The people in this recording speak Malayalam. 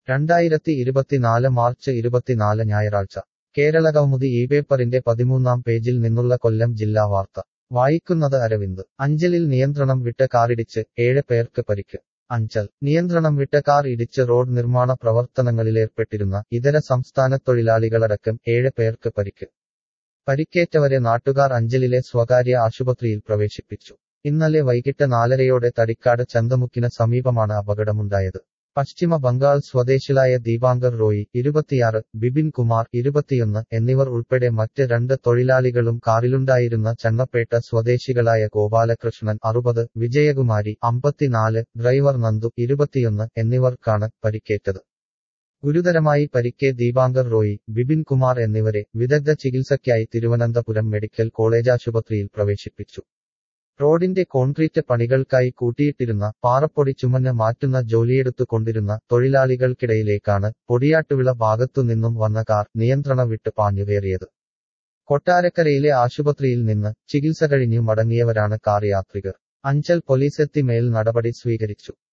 രണ്ടായിരത്തി ഇരുപത്തിനാല് മാർച്ച് ഇരുപത്തിനാല് ഞായറാഴ്ച കേരളകൗമുദി ഈ പേപ്പറിന്റെ പതിമൂന്നാം പേജിൽ നിന്നുള്ള കൊല്ലം ജില്ലാ വാർത്ത വായിക്കുന്നത് അരവിന്ദ് അഞ്ചലിൽ നിയന്ത്രണം വിട്ട കാറിടിച്ച് ഏഴ് പേർക്ക് പരിക്ക് അഞ്ചൽ നിയന്ത്രണം വിട്ട കാർ ഇടിച്ച് റോഡ് നിർമ്മാണ പ്രവർത്തനങ്ങളിലേർപ്പെട്ടിരുന്ന ഇതര സംസ്ഥാന തൊഴിലാളികളടക്കം ഏഴ് പേർക്ക് പരിക്ക് പരിക്കേറ്റവരെ നാട്ടുകാർ അഞ്ചലിലെ സ്വകാര്യ ആശുപത്രിയിൽ പ്രവേശിപ്പിച്ചു ഇന്നലെ വൈകിട്ട് നാലരയോടെ തടിക്കാട് ചന്തമുക്കിന് സമീപമാണ് അപകടമുണ്ടായത് പശ്ചിമ ബംഗാൾ സ്വദേശികളായ ദീപാങ്കർ റോയി ഇരുപത്തിയാറ് ബിപിൻ കുമാർ ഇരുപത്തിയൊന്ന് എന്നിവർ ഉൾപ്പെടെ മറ്റ് രണ്ട് തൊഴിലാളികളും കാറിലുണ്ടായിരുന്ന ചണ്ണപ്പേട്ട സ്വദേശികളായ ഗോപാലകൃഷ്ണൻ അറുപത് വിജയകുമാരി അമ്പത്തിനാല് ഡ്രൈവർ നന്ദു ഇരുപത്തിയൊന്ന് എന്നിവർക്കാണ് പരിക്കേറ്റത് ഗുരുതരമായി പരിക്കെ ദീപാങ്കർ റോയി ബിപിൻ കുമാർ എന്നിവരെ വിദഗ്ധ ചികിത്സയ്ക്കായി തിരുവനന്തപുരം മെഡിക്കൽ കോളേജ് ആശുപത്രിയിൽ പ്രവേശിപ്പിച്ചു റോഡിന്റെ കോൺക്രീറ്റ് പണികൾക്കായി കൂട്ടിയിട്ടിരുന്ന പാറപ്പൊടി ചുമന്ന് മാറ്റുന്ന ജോലിയെടുത്തു കൊണ്ടിരുന്ന തൊഴിലാളികൾക്കിടയിലേക്കാണ് പൊടിയാട്ടുവിള ഭാഗത്തുനിന്നും വന്ന കാർ നിയന്ത്രണ വിട്ട് പാഞ്ഞുകയറിയത് കൊട്ടാരക്കരയിലെ ആശുപത്രിയിൽ നിന്ന് ചികിത്സ കഴിഞ്ഞു മടങ്ങിയവരാണ് കാർ യാത്രികർ അഞ്ചൽ പോലീസെത്തി മേൽ നടപടി സ്വീകരിച്ചു